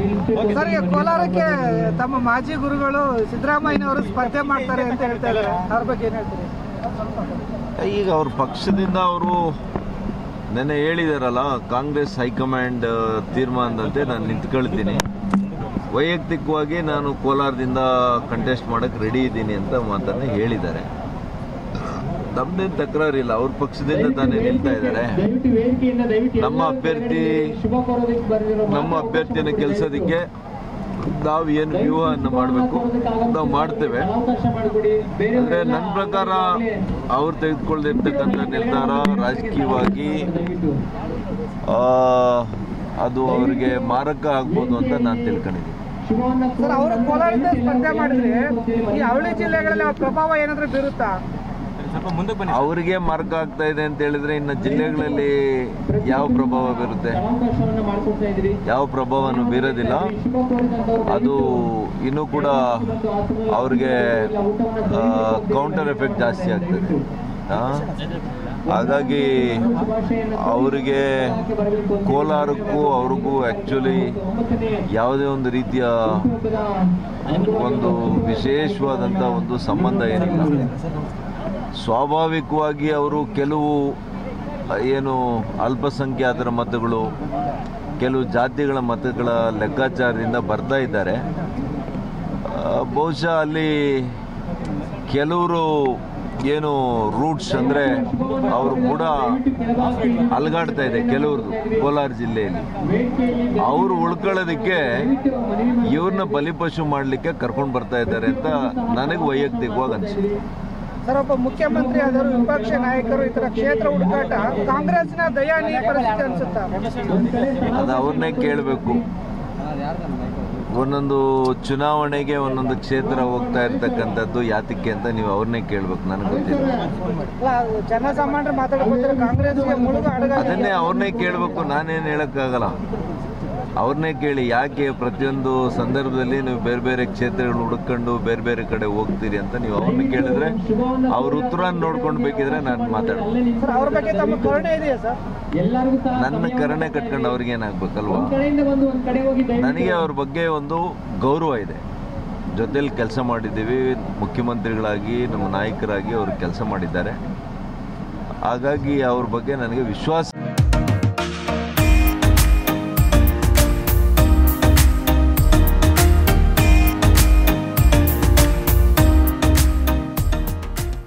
Sir ಈಗ ಕೋಲಾರಕ್ಕೆ ತಮ್ಮ ಮಾಜಿ ಗುರುಗಳು ಸಿದ್ದರಾಮಯ್ಯನವರು ಸ್ಪರ್ಧೆ ಮಾಡ್ತಾರೆ ಅಂತ ಹೇಳ್ತಾ ಇದ್ದಾರೆ ಅವ್ರ ಬಗ್ಗೆ ಏನ್ ಹೇಳ್ತೀರಿ ಈಗ ಅವ್ರ ಪಕ್ಷದಿಂದ ಅವರು ನೆನ್ನೆ ಹೇಳಿದಾರಲ್ಲ ಕಾಂಗ್ರೆಸ್ ಹೈಕಮಾಂಡ್ ತೀರ್ಮಾನದಂತೆ ನಾನು ನಿಂತ್ಕೊಳ್ತೀನಿ ವೈಯಕ್ತಿಕವಾಗಿ ನಾನು ಕೋಲಾರದಿಂದ ಕಂಟೆಸ್ಟ್ ಮಾಡೋಕ್ಕೆ ರೆಡಿ ಇದ್ದೀನಿ ಅಂತ ಮಾತನ್ನು ಹೇಳಿದ್ದಾರೆ ನಮ್ದೇನು ತಕರಾರಿಲ್ಲ ಅವ್ರ ಪಕ್ಷದಿಂದ ತಾನೇ ನಿಲ್ತಾ ಇದ್ದಾರೆ ನಮ್ಮ ಅಭ್ಯರ್ಥಿ ನಮ್ಮ ಅಭ್ಯರ್ಥಿಯನ್ನು ಗೆಲ್ಸೋದಕ್ಕೆ ನಾವು ಏನು ವ್ಯೂಹವನ್ನು ಮಾಡಬೇಕು ನಾವು ಮಾಡ್ತೇವೆ ಅಂದರೆ ನನ್ನ ಪ್ರಕಾರ ಅವ್ರು ತೆಗೆದುಕೊಳ್ಳದಿರ್ತಕ್ಕಂಥ ನಿರ್ಧಾರ ರಾಜಕೀಯವಾಗಿ ಆ, ಅದು ಅವರಿಗೆ ಮಾರಕ ಆಗ್ಬೋದು ಅಂತ ನಾನು ತಿಳ್ಕೊಂಡಿದ್ದೀನಿ ಸರ್ ಅವರು ಕೋಲಾರದಿಂದ ಸ್ಪರ್ಧೆ ಮಾಡಿದ್ರೆ ಈ ಅವಳಿ ಜಿಲ್ಲೆಗಳಲ್ಲಿ ಅವ್ರ ಪ್ರಭಾವ ಏನಾದ್ರೂ ಬೀರುತ್ತಾ ಅವರಿಗೆ ಮಾರ್ಗ ಆಗ್ತಾ ಇದೆ ಅಂತ ಹೇಳಿದ್ರೆ ಇನ್ನು ಜಿಲ್ಲೆಗಳಲ್ಲಿ ಯಾವ ಪ್ರಭಾವ ಬೀರುತ್ತೆ ಯಾವ ಪ್ರಭಾವನು ಬೀರೋದಿಲ್ಲ ಅದು ಇನ್ನೂ ಕೂಡ ಅವ್ರಿಗೆ ಕೌಂಟರ್ ಎಫೆಕ್ಟ್ ಜಾಸ್ತಿ ಆಗ್ತದೆ ಆ? ಹಾಗಾಗಿ ಅವರಿಗೆ ಕೋಲಾರಕ್ಕೂ ಅವ್ರಿಗೂ ಆ್ಯಕ್ಚುಲಿ ಯಾವುದೇ ಒಂದು ರೀತಿಯ ಒಂದು ವಿಶೇಷವಾದಂಥ ಒಂದು ಸಂಬಂಧ ಏನಿಲ್ಲ ಸ್ವಾಭಾವಿಕವಾಗಿ ಅವರು ಕೆಲವು ಏನು ಅಲ್ಪಸಂಖ್ಯಾತರ ಮತಗಳು ಕೆಲವು ಜಾತಿಗಳ ಮತಗಳ ಲೆಕ್ಕಾಚಾರದಿಂದ ಬರ್ತಾ ಇದ್ದಾರೆ ಆ, ಬಹುಶಃ ಅಲ್ಲಿ ಕೆಲವರು ಏನು ರೂಟ್ಸ್ ಅಂದರೆ ಅವರು ಕೂಡ ಅಲಗಾಡ್ತಾ ಇದೆ ಕೆಲವ್ರದ್ದು ಕೋಲಾರ ಜಿಲ್ಲೆಯಲ್ಲಿ ಅವರು ಉಳ್ಕೊಳ್ಳೋದಕ್ಕೆ ಇವ್ರನ್ನ ಬಲಿಪಶು ಮಾಡಲಿಕ್ಕೆ ಕರ್ಕೊಂಡು ಬರ್ತಾ ಇದ್ದಾರೆ ಅಂತ ನನಗೆ ವೈಯಕ್ತಿಕವಾಗಿ ಅನಿಸುತ್ತೆ ಸರ್ ಒಬ್ಬ ಮುಖ್ಯಮಂತ್ರಿ ಆದವರು ವಿಪಕ್ಷ ನಾಯಕರು ಈ ತರ ಕ್ಷೇತ್ರ ಹುಡುಕಾಟ ಕಾಂಗ್ರೆಸ್ನ ದಯಾನೀಯ ಪರಿಸ್ಥಿತಿ ಅನ್ಸುತ್ತಾ ಅದು ಅವ್ರನ್ನೇ ಕೇಳಬೇಕು ಒಂದೊಂದು ಚುನಾವಣೆಗೆ ಒಂದೊಂದು ಕ್ಷೇತ್ರ ಹೋಗ್ತಾ ಇರ್ತಕ್ಕಂಥದ್ದು ಯಾತಕ್ಕೆ ಅಂತ ನೀವು ಅವ್ರನ್ನೇ ಕೇಳಬೇಕು ನನಗೆ ಗೊತ್ತಿಲ್ಲ ಅಲ್ಲ ಅದು ಜನಸಾಮಾನ್ಯರು ಮಾತಾಡ್ಕೊತಾರೆ ಕಾಂಗ್ರೆಸ್ಗೆ ಮುಳುಗು ಅಡಗ ಅದನ್ನೇ ಅವ್ರನ್ನೇ ಕೇಳಬೇಕು ನಾನೇನು ಹೇಳೋಕ್ಕಾಗಲ್ಲ ಅವ್ರನ್ನೇ ಕೇಳಿ ಯಾಕೆ ಪ್ರತಿಯೊಂದು ಸಂದರ್ಭದಲ್ಲಿ ನೀವು ಬೇರೆ ಬೇರೆ ಕ್ಷೇತ್ರಗಳು ಹುಡ್ಕೊಂಡು ಬೇರೆ ಬೇರೆ ಕಡೆ ಹೋಗ್ತೀರಿ ಅಂತ ನೀವು ಅವ್ರನ್ನ ಕೇಳಿದ್ರೆ ಅವ್ರ ಉತ್ತರ ನೋಡ್ಕೊಂಡು ಬೇಕಿದ್ರೆ ನಾನು ಮಾತಾಡ್ತೀನಿ ಸರ್ ಅವ್ರ ಬಗ್ಗೆ ತಮ್ಮ ಕರುಣೆ ಇದೆಯಾ ಸರ್ ನನ್ನ ಕರುಣೆ ಕಟ್ಕೊಂಡು ಅವ್ರಿಗೇನಾಗಬೇಕಲ್ವಾ ನನಗೆ ಅವ್ರ ಬಗ್ಗೆ ಒಂದು ಗೌರವ ಇದೆ ಜೊತೆಲಿ ಕೆಲಸ ಮಾಡಿದ್ದೀವಿ ಮುಖ್ಯಮಂತ್ರಿಗಳಾಗಿ ನಮ್ಮ ನಾಯಕರಾಗಿ ಅವರು ಕೆಲಸ ಮಾಡಿದ್ದಾರೆ ಹಾಗಾಗಿ ಅವ್ರ ಬಗ್ಗೆ ನನಗೆ ವಿಶ್ವಾಸ